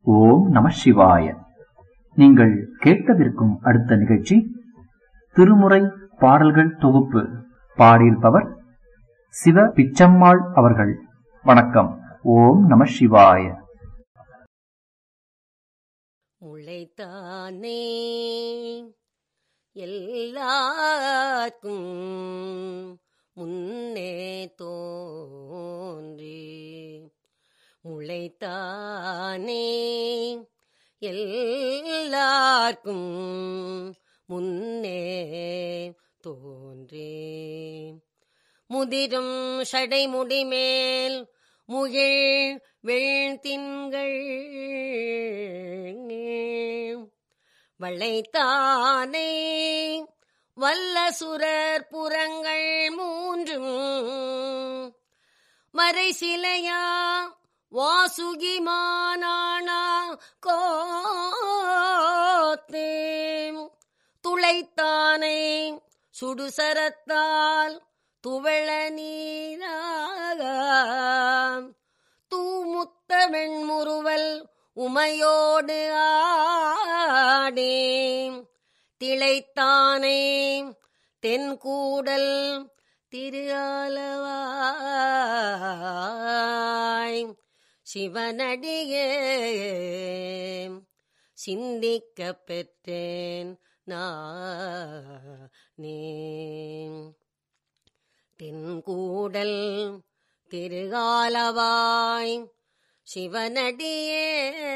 ஓம் நம சிவாய நீங்கள் கேட்கவிருக்கும் அடுத்த நிகழ்ச்சி திருமுறை பாடல்கள் தொகுப்பு பாடியிருப்பவர் சிவ பிச்சம்மாள் அவர்கள் வணக்கம் ஓம் நம சிவாய முளைத்தானே எல்லாருக்கும் முன்னே தோன்றி முளைத்தானே எல்லாருக்கும் முன்னே தோன்றி முதிரும் சடைமுடி மேல் முகிழ் வெள்திங்கள் வளைத்தானே வல்ல சுரர் புறங்கள் மூன்றும் மறை சிலையா வாசுகி மானானா கோத்தே துளைத்தானே சுடுசரத்தால் துவள நீராக தூமுத்த வெண்முறுவல் உமையோடு ஆடே திளைத்தானே தென்கூடல் திரு ஆலவாய் சிவனடியே சிந்திக்க பெற்றேன் நானே தென்கூடல் திருகாலவாய் சிவனடியே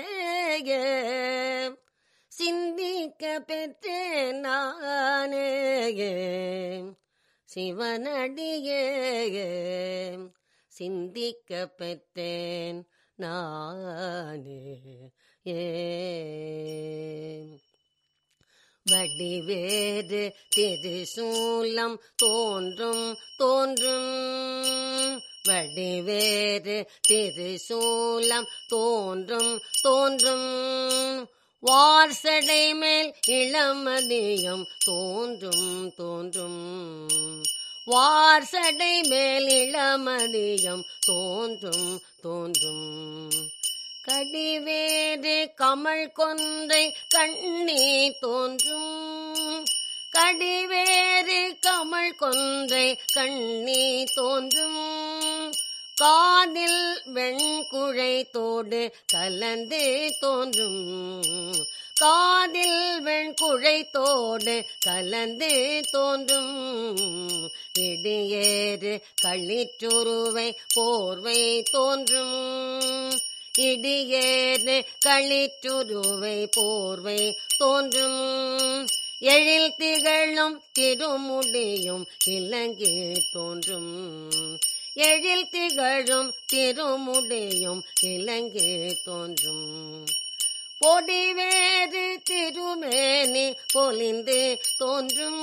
சிந்திக்க பெற்றேன் நானே சிவனடியே சிந்திக்க பெற்றேன் நானே ஏ வடிவேறு திருசூலம் தோன்றும் தோன்றும் வடிவேறு திருசூலம் தோன்றும் தோன்றும் வார்சடை மேல் இளமதியம் தோன்றும் தோன்றும் வார்சடை மேல் இளமதியம் தோன்றும் தோன்றும் கடிவேறு கமல் கொன்றை கண்ணி தோன்றும் கடிவேறு கமல் கொன்றை கண்ணி தோன்றும் காதில் வெண்குழை தோடு கலந்து தோன்றும் காதில் வெண்குழை தோடு கலந்து தோன்றும் இடியேறு களிற்றுருவை போர்வை தோன்றும் இடியேறு களிற்றுருவை போர்வை தோன்றும் எழில் திகழும் திருமுடியும் இலங்கி தோன்றும் எழில் திகழும் திருமுடியும் இலங்கி தோன்றும் பொடி வேறு திருமேனி பொலிந்து தோன்றும்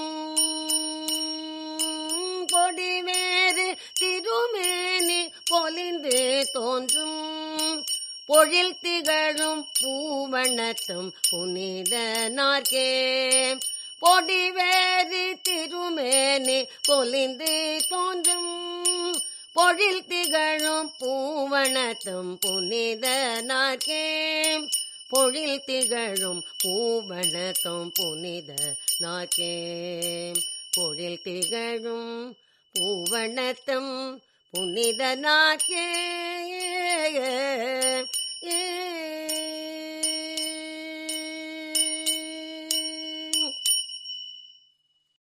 பொடி வேறு திருமேனி பொலிந்து தோன்றும் பொழில் திகழும் பூவண்ணத்தும் புனித நார்க்கே பொடி வேறு திருமேனி பொலிந்து தோன்றும் பொழில் திகழும் பூவனத்தும் புனித நார்க்கே பொழில் திகழும் பூவனத்தும் புனித நார்க்கே பொழில் திகழும் பூவனத்தும் புனித நாக்கே ஏ